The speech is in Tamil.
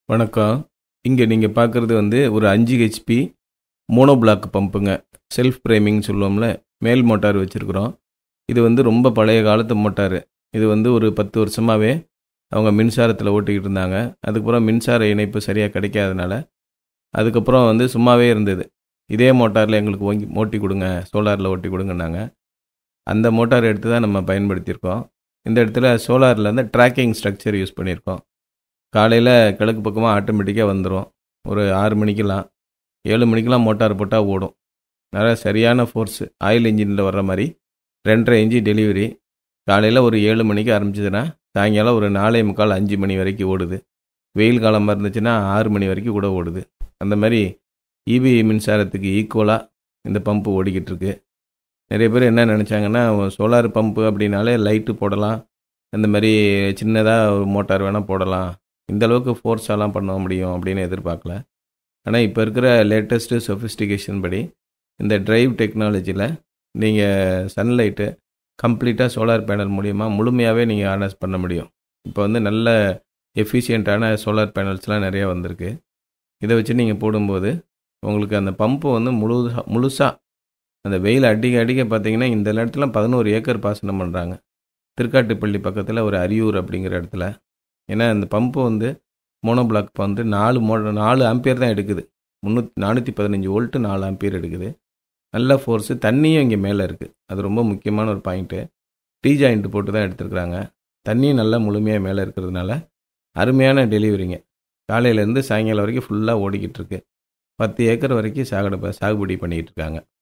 வணக்கம் இங்கே நீங்கள் பார்க்குறது வந்து ஒரு அஞ்சு ஹெச்பி மோனோ பிளாக் பம்புங்க செல்ஃப் பிரேமிங் சொல்லுவோம்ல மேல் மோட்டார் வச்சுருக்குறோம் இது வந்து ரொம்ப பழைய காலத்து மோட்டார் இது வந்து ஒரு பத்து வருஷமாகவே அவங்க மின்சாரத்தில் ஓட்டிக்கிட்டு இருந்தாங்க அதுக்கப்புறம் மின்சார இணைப்பு சரியாக கிடைக்காதனால அதுக்கப்புறம் வந்து சும்மாவே இருந்தது இதே மோட்டாரில் எங்களுக்கு ஓங்கி ஓட்டி கொடுங்க சோலாரில் ஓட்டி கொடுங்கன்னாங்க அந்த மோட்டார் எடுத்து தான் நம்ம பயன்படுத்தியிருக்கோம் இந்த இடத்துல சோலாரில் வந்து ட்ராக்கிங் ஸ்ட்ரக்சர் யூஸ் பண்ணியிருக்கோம் காலையில் கிழக்கு பக்கமாக ஆட்டோமேட்டிக்காக வந்துடும் ஒரு ஆறு மணிக்கெலாம் ஏழு மணிக்கெலாம் மோட்டார் போட்டால் ஓடும் நல்லா சரியான ஃபோர்ஸு ஆயில் இன்ஜினில் வர்ற மாதிரி ரெண்டரை இன்ச்சு டெலிவரி காலையில் ஒரு ஏழு மணிக்கு ஆரம்பிச்சதுன்னா சாயங்காலம் ஒரு நாலே முக்கால் அஞ்சு மணி வரைக்கும் ஓடுது வெயில் காலமாக இருந்துச்சுன்னா ஆறு மணி வரைக்கும் கூட ஓடுது அந்த மாதிரி இபி மின்சாரத்துக்கு ஈக்குவலாக இந்த பம்பு ஓடிக்கிட்டு இருக்கு நிறைய பேர் என்ன நினச்சாங்கன்னா சோலார் பம்பு அப்படின்னாலே லைட்டு போடலாம் இந்த மாதிரி சின்னதாக ஒரு மோட்டார் வேணால் போடலாம் இந்த அளவுக்கு ஃபோர்ஸாலாம் பண்ண முடியும் அப்படின்னு எதிர்பார்க்கல ஆனால் இப்போ இருக்கிற லேட்டஸ்ட்டு சொஃபிஸ்டிகேஷன் படி இந்த டிரைவ் டெக்னாலஜியில் நீங்கள் சன்லைட்டு கம்ப்ளீட்டாக சோலார் பேனல் மூலிமா முழுமையாகவே நீங்கள் ஹார்னஸ் பண்ண முடியும் இப்போ வந்து நல்ல எஃபிஷியண்ட்டான சோலார் பேனல்ஸ்லாம் நிறையா வந்திருக்கு இதை வச்சு நீங்கள் போடும்போது உங்களுக்கு அந்த பம்பு வந்து முழு முழுசாக அந்த வெயில் அடிக்க அடிக்க பார்த்தீங்கன்னா இந்த இடத்துல பதினோரு ஏக்கர் பாசனம் பண்ணுறாங்க திருக்காட்டுப்பள்ளி பக்கத்தில் ஒரு அரியூர் அப்படிங்கிற இடத்துல ஏன்னா இந்த பம்பு வந்து மோனோ பிளாக் வந்து நாலு மோ நாலு ஆம்பியர் தான் எடுக்குது முந்நூற்றி நானூற்றி பதினஞ்சு வோல்ட்டு நாலு ஆம்பியர் எடுக்குது நல்ல ஃபோர்ஸு தண்ணியும் இங்கே மேலே இருக்குது அது ரொம்ப முக்கியமான ஒரு பாயிண்ட்டு டீ ஜாயிண்ட் போட்டு தான் எடுத்துருக்குறாங்க தண்ணியும் நல்லா முழுமையாக மேலே இருக்கிறதுனால அருமையான டெலிவரிங்க காலையிலேருந்து சாயங்காலம் வரைக்கும் ஃபுல்லாக ஓடிக்கிட்டு இருக்கு பத்து ஏக்கர் வரைக்கும் சாகுட சாகுபடி பண்ணிக்கிட்டு இருக்காங்க